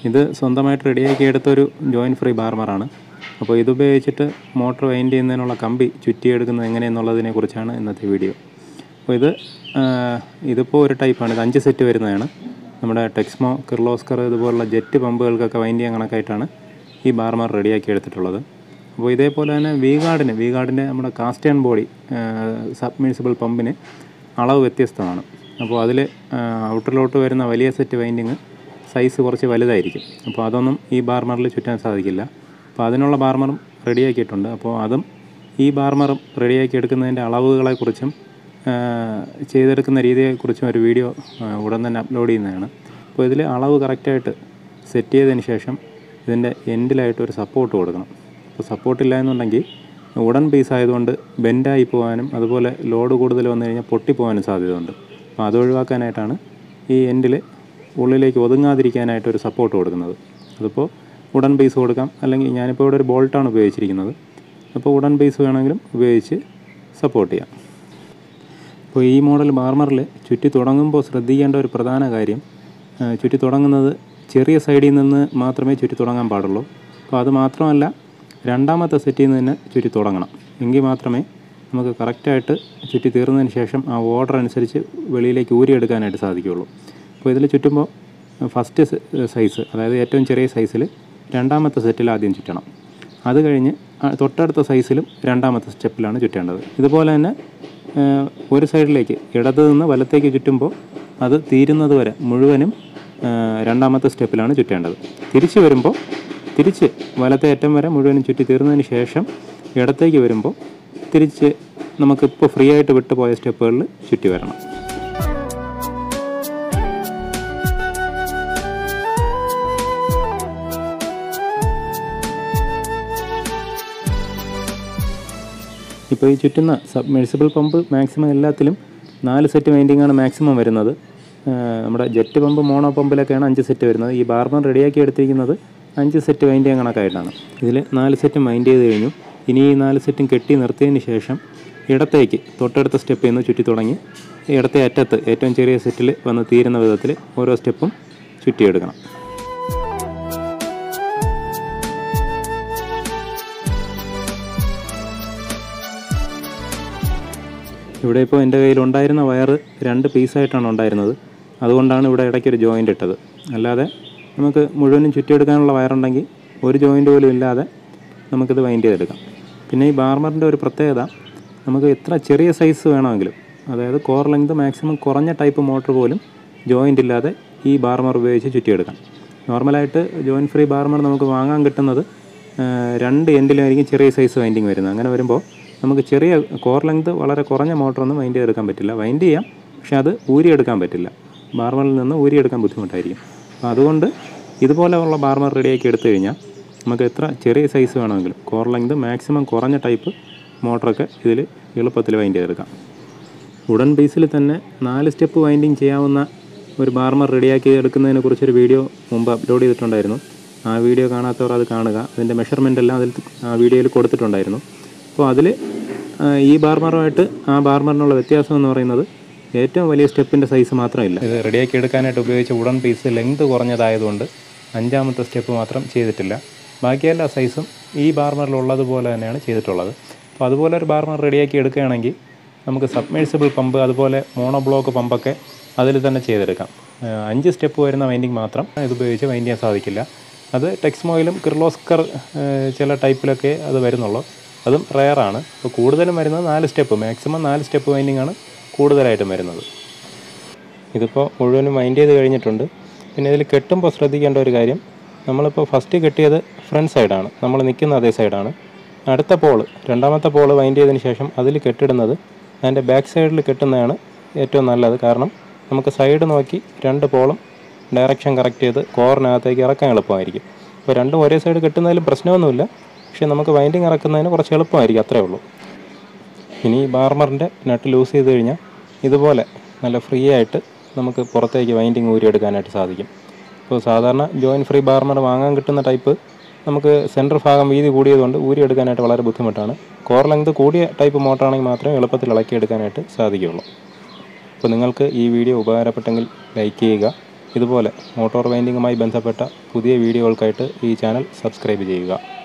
ഇത് സ്വന്തമായിട്ട് റെഡിയാക്കി എടുത്ത ഒരു ജോയിൻറ്റ് ഫ്രീ ബാർമറാണ് അപ്പോൾ ഇതുപയോഗിച്ചിട്ട് മോട്ടർ വൈൻഡ് ചെയ്യുന്നതിനുള്ള കമ്പി ചുറ്റിയെടുക്കുന്നത് എങ്ങനെയെന്നുള്ളതിനെ കുറിച്ചാണ് ഇന്നത്തെ വീഡിയോ അപ്പോൾ ഇത് ആ, ഇതിപ്പോൾ ഒരു ടൈപ്പാണ് ഇത് അഞ്ച് സെറ്റ് വരുന്നതാണ് നമ്മുടെ ടെക്സ്മോ കിർലോസ്കർ ഇതുപോലുള്ള ജെറ്റ് പമ്പുകൾക്കൊക്കെ വൈൻഡ് ചെയ്യാൻ കണക്കായിട്ടാണ് ഈ ബാർമർ റെഡിയാക്കി എടുത്തിട്ടുള്ളത് അപ്പോൾ ഇതേപോലെ തന്നെ വി ഗാർഡിന് വി ഗാർഡിൻ്റെ നമ്മുടെ കാസ്റ്റേൺ ബോഡി സബ്മിഴ്സിബിൾ പമ്പിന് അളവ് വ്യത്യസ്തമാണ് അപ്പോൾ അതിൽ ഔട്ടറിലോട്ട് വരുന്ന വലിയ സെറ്റ് വൈൻഡിങ് സൈസ് കുറച്ച് വലുതായിരിക്കും അപ്പോൾ അതൊന്നും ഈ ബാർമറിൽ ചുറ്റാൻ സാധിക്കില്ല അപ്പോൾ അതിനുള്ള ബാർമറും റെഡിയാക്കിയിട്ടുണ്ട് അപ്പോൾ അതും ഈ ബാർമറും റെഡിയാക്കി എടുക്കുന്നതിൻ്റെ അളവുകളെക്കുറിച്ചും ആ, ചെയ്തെടുക്കുന്ന രീതിയെക്കുറിച്ചും ഒരു വീഡിയോ ആ, ഉടൻ തന്നെ അപ്ലോഡ് ചെയ്യുന്നതാണ് അപ്പോൾ ഇതിൽ അളവ് കറക്റ്റായിട്ട് സെറ്റ് ചെയ്തതിന് ശേഷം ഇതിൻ്റെ എൻഡിലായിട്ട് ഒരു സപ്പോർട്ട് കൊടുക്കണം അപ്പോൾ സപ്പോർട്ട് ഇല്ല എന്നുണ്ടെങ്കിൽ ഉടൻ പീസ് ആയതുകൊണ്ട് ബെൻഡായി പോകാനും അതുപോലെ ലോഡ് കൂടുതൽ വന്നു കഴിഞ്ഞാൽ പൊട്ടിപ്പോകാനും സാധ്യതയുണ്ട് അപ്പോൾ അത് ഒഴിവാക്കാനായിട്ടാണ് ഈ എൻഡിൽ ഉള്ളിലേക്ക് ഒതുങ്ങാതിരിക്കാനായിട്ട് ഒരു സപ്പോർട്ട് കൊടുക്കുന്നത് അതിപ്പോൾ ഉടൻ പീസ് കൊടുക്കാം അല്ലെങ്കിൽ ഞാനിപ്പോൾ ഇവിടെ ഒരു ബോൾട്ടാണ് ഉപയോഗിച്ചിരിക്കുന്നത് അപ്പോൾ ഉടൻ പീസ് വേണമെങ്കിലും ഉപയോഗിച്ച് സപ്പോർട്ട് ചെയ്യാം അപ്പോൾ ഈ മോഡൽ ബാർമറിൽ ചുറ്റി തുടങ്ങുമ്പോൾ ശ്രദ്ധിക്കേണ്ട ഒരു പ്രധാന കാര്യം ആ, ചുറ്റി തുടങ്ങുന്നത് ചെറിയ സൈഡിൽ നിന്ന് മാത്രമേ ചുറ്റി തുടങ്ങാൻ പാടുള്ളൂ അപ്പോൾ അത് മാത്രമല്ല രണ്ടാമത്തെ സെറ്റിൽ നിന്ന് തന്നെ ചുറ്റി തുടങ്ങണം എങ്കിൽ മാത്രമേ നമുക്ക് കറക്റ്റായിട്ട് ചുറ്റി തീർന്നതിന് ശേഷം ആ ഓർഡർ അനുസരിച്ച് വെളിയിലേക്ക് ഊരിയെടുക്കാനായിട്ട് സാധിക്കുകയുള്ളൂ അപ്പോൾ ഇതിൽ ചുറ്റുമ്പോൾ ഫസ്റ്റ് സൈസ് അതായത് ഏറ്റവും ചെറിയ സൈസിൽ രണ്ടാമത്തെ സെറ്റിൽ ആദ്യം ചുറ്റണം അത് കഴിഞ്ഞ് ആ തൊട്ടടുത്ത സൈസിലും രണ്ടാമത്തെ സ്റ്റെപ്പിലാണ് ചുറ്റേണ്ടത് ഇതുപോലെ തന്നെ ആ, ഒരു സൈഡിലേക്ക് ഇടത് നിന്ന് വലത്തേക്ക് ചുറ്റുമ്പോൾ അത് തീരുന്നത് വരെ മുഴുവനും ആ, രണ്ടാമത്തെ സ്റ്റെപ്പിലാണ് ചുറ്റേണ്ടത് തിരിച്ച് വരുമ്പോൾ തിരിച്ച് വലത്തെ അറ്റം വരെ മുഴുവനും ചുറ്റി തീർന്നതിന് ശേഷം ഇടത്തേക്ക് വരുമ്പോൾ തിരിച്ച് നമുക്കിപ്പോൾ ഫ്രീ ആയിട്ട് വിട്ടുപോയ സ്റ്റെപ്പുകളിൽ ചുറ്റി വരണം ഇപ്പോൾ ഈ ചുറ്റുന്ന സബ്മെഴ്സിബിൾ പമ്പ് മാക്സിമം എല്ലാത്തിലും നാല് സെറ്റ് വൈൻഡിങ് ആണ് മാക്സിമം വരുന്നത് ആ, നമ്മുടെ ജെറ്റ് പമ്പ് മോണോ പമ്പിലൊക്കെയാണ് അഞ്ച് സെറ്റ് വരുന്നത് ഈ ബാർബൺ റെഡിയാക്കി എടുത്തിരിക്കുന്നത് അഞ്ച് സെറ്റ് വൈൻഡിങ് കണക്കായിട്ടാണ് ഇതിൽ നാല് സെറ്റും വൈൻഡ് ചെയ്ത് കഴിഞ്ഞു ഇനി ഈ നാല് സെറ്റും കെട്ടി നിർത്തിയതിന് ശേഷം ഇടത്തേക്ക് തൊട്ടടുത്ത സ്റ്റെപ്പിൽ നിന്ന് ചുറ്റി തുടങ്ങി ഇടത്തെ അറ്റത്ത് ഏറ്റവും ചെറിയ സെറ്റിൽ വന്ന് തീരുന്ന വിധത്തിൽ ഓരോ സ്റ്റെപ്പും ചുറ്റിയെടുക്കണം ഇവിടെ ഇപ്പോൾ എൻ്റെ കയ്യിൽ ഉണ്ടായിരുന്ന വയർ രണ്ട് പീസായിട്ടാണ് ഉണ്ടായിരുന്നത് അതുകൊണ്ടാണ് ഇവിടെ ഇടയ്ക്കൊരു ജോയിൻ്റ് ഇട്ടത് അല്ലാതെ നമുക്ക് മുഴുവനും ചുറ്റിയെടുക്കാനുള്ള വയറുണ്ടെങ്കിൽ ഒരു ജോയിൻ്റ് പോലും ഇല്ലാതെ നമുക്കിത് വൈൻഡ് ചെയ്തെടുക്കാം പിന്നെ ഈ ബാർമറിൻ്റെ ഒരു പ്രത്യേകത നമുക്ക് എത്ര ചെറിയ സൈസ് വേണമെങ്കിലും അതായത് കോർ ലെങ്ത് മാക്സിമം കുറഞ്ഞ ടൈപ്പ് മോട്ടർ പോലും ജോയിൻ്റ് ഇല്ലാതെ ഈ ബാർമർ ഉപയോഗിച്ച് ചുറ്റിയെടുക്കാം നോർമലായിട്ട് ജോയിൻറ്റ് ഫ്രീ ബാർമർ നമുക്ക് വാങ്ങാൻ കിട്ടുന്നത് ആ, രണ്ട് എൻഡിലായിരിക്കും ചെറിയ സൈസ് വൈൻഡിങ് വരുന്നത് അങ്ങനെ വരുമ്പോൾ നമുക്ക് ചെറിയ കോർ ലെങ്ത് വളരെ കുറഞ്ഞ മോട്ടറൊന്നും വൈൻഡ് ചെയ്തെടുക്കാൻ പറ്റില്ല വൈൻഡ് ചെയ്യാം പക്ഷേ അത് ഊരിയെടുക്കാൻ പറ്റില്ല ബാർമറിൽ നിന്ന് ഊരിയെടുക്കാൻ ബുദ്ധിമുട്ടായിരിക്കും അപ്പോൾ അതുകൊണ്ട് ഇതുപോലെയുള്ള ബാർമർ റെഡിയാക്കി എടുത്തു കഴിഞ്ഞാൽ നമുക്ക് എത്ര ചെറിയ സൈസ് വേണമെങ്കിലും കോർ ലെങ്ത് മാക്സിമം കുറഞ്ഞ ടൈപ്പ് മോട്ടറൊക്കെ ഇതിൽ എളുപ്പത്തിൽ വൈൻഡ് ചെയ്തെടുക്കാം ഉടൻ ബേസിൽ തന്നെ നാല് സ്റ്റെപ്പ് വൈൻഡിങ് ചെയ്യാവുന്ന ഒരു ബാർമർ റെഡിയാക്കി എടുക്കുന്നതിനെ കുറിച്ചൊരു വീഡിയോ മുമ്പ് അപ്ലോഡ് ചെയ്തിട്ടുണ്ടായിരുന്നു ആ വീഡിയോ കാണാത്തവർ അത് കാണുക അതിൻ്റെ മെഷർമെൻ്റ് എല്ലാം അതിൽ ആ വീഡിയോയിൽ കൊടുത്തിട്ടുണ്ടായിരുന്നു അപ്പോൾ അതിൽ ഈ ബാർമറുമായിട്ട് ആ ബാർമറിനുള്ള വ്യത്യാസം എന്ന് പറയുന്നത് ഏറ്റവും വലിയ സ്റ്റെപ്പിൻ്റെ സൈസ് മാത്രമില്ല ഇത് റെഡിയാക്കി എടുക്കാനായിട്ട് ഉപയോഗിച്ച ഉടൻ പീസ് ലെങ്ത് കുറഞ്ഞതായതുകൊണ്ട് അഞ്ചാമത്തെ സ്റ്റെപ്പ് മാത്രം ചെയ്തിട്ടില്ല ബാക്കി എല്ലാ സൈസും ഈ ബാർമറിലുള്ളതുപോലെ തന്നെയാണ് ചെയ്തിട്ടുള്ളത് അപ്പോൾ അതുപോലെ ഒരു ബാർമർ റെഡിയാക്കി എടുക്കുകയാണെങ്കിൽ നമുക്ക് സബ്മേഴ്സിബിൾ പമ്പ് അതുപോലെ മോണോ ബ്ലോക്ക് പമ്പൊക്കെ അതിൽ തന്നെ ചെയ്തെടുക്കാം ആ, അഞ്ച് സ്റ്റെപ്പ് വരുന്ന വൈൻഡിങ് മാത്രം ഇത് ഉപയോഗിച്ച് വൈൻഡ് ചെയ്യാൻ സാധിക്കില്ല അത് ടെക്സ്മോയിലും കിർലോസ്കർ ആ, ചില ടൈപ്പിലൊക്കെ അത് വരുന്നുള്ളൂ അതും റെയറാണ് അപ്പോൾ കൂടുതലും വരുന്നത് നാല് സ്റ്റെപ്പ് മാക്സിമം നാല് സ്റ്റെപ്പ് വൈൻഡിങ് ആണ് കൂടുതലായിട്ടും വരുന്നത് ഇതിപ്പോൾ മുഴുവനും വൈൻഡ് ചെയ്ത് കഴിഞ്ഞിട്ടുണ്ട് പിന്നെ ഇതിൽ കെട്ടുമ്പോൾ ശ്രദ്ധിക്കേണ്ട ഒരു കാര്യം നമ്മളിപ്പോൾ ഫസ്റ്റ് കെട്ടിയത് ഫ്രണ്ട് സൈഡാണ് നമ്മൾ നിൽക്കുന്ന അതേ സൈഡാണ് അടുത്ത പോള് രണ്ടാമത്തെ പോള് വൈൻഡ് ചെയ്തതിന് ശേഷം അതിൽ കെട്ടിടുന്നത് അതിൻ്റെ ബാക്ക് സൈഡിൽ കെട്ടുന്നതാണ് ഏറ്റവും നല്ലത് കാരണം നമുക്ക് സൈഡ് നോക്കി രണ്ട് പോളും ഡയറക്ഷൻ കറക്റ്റ് ചെയ്ത് കോറിനകത്തേക്ക് ഇറക്കാൻ എളുപ്പമായിരിക്കും അപ്പോൾ രണ്ടും ഒരേ സൈഡ് കെട്ടുന്നതിലും പ്രശ്നമൊന്നുമില്ല പക്ഷേ നമുക്ക് വൈൻഡിങ് ഇറക്കുന്നതിന് കുറച്ച് എളുപ്പമായിരിക്കും അത്രേ ഉള്ളൂ ഇനി ഈ ബാർമറിൻ്റെ നട്ട് ലൂസ് ചെയ്ത് കഴിഞ്ഞാൽ ഇതുപോലെ നല്ല ഫ്രീ ആയിട്ട് നമുക്ക് പുറത്തേക്ക് വൈൻഡിങ് ഊരിയെടുക്കാനായിട്ട് സാധിക്കും ഇപ്പോൾ സാധാരണ ജോയിൻ ഫ്രീ ബാർമർ വാങ്ങാൻ കിട്ടുന്ന ടൈപ്പ് നമുക്ക് സെൻറ്റർ ഭാഗം വീതി കൂടിയതുകൊണ്ട് ഊരിയെടുക്കാനായിട്ട് വളരെ ബുദ്ധിമുട്ടാണ് കോർ ലെങ്ത് കൂടിയ ടൈപ്പ് മോട്ടറാണെങ്കിൽ മാത്രമേ എളുപ്പത്തിൽ ഇളക്കിയെടുക്കാനായിട്ട് സാധിക്കുകയുള്ളൂ അപ്പോൾ നിങ്ങൾക്ക് ഈ വീഡിയോ ഉപകാരപ്പെട്ടെങ്കിൽ ലൈക്ക് ചെയ്യുക ഇതുപോലെ മോട്ടോർ വൈൻഡിങ്ങുമായി ബന്ധപ്പെട്ട പുതിയ വീഡിയോകൾക്കായിട്ട് ഈ ചാനൽ സബ്സ്ക്രൈബ് ചെയ്യുക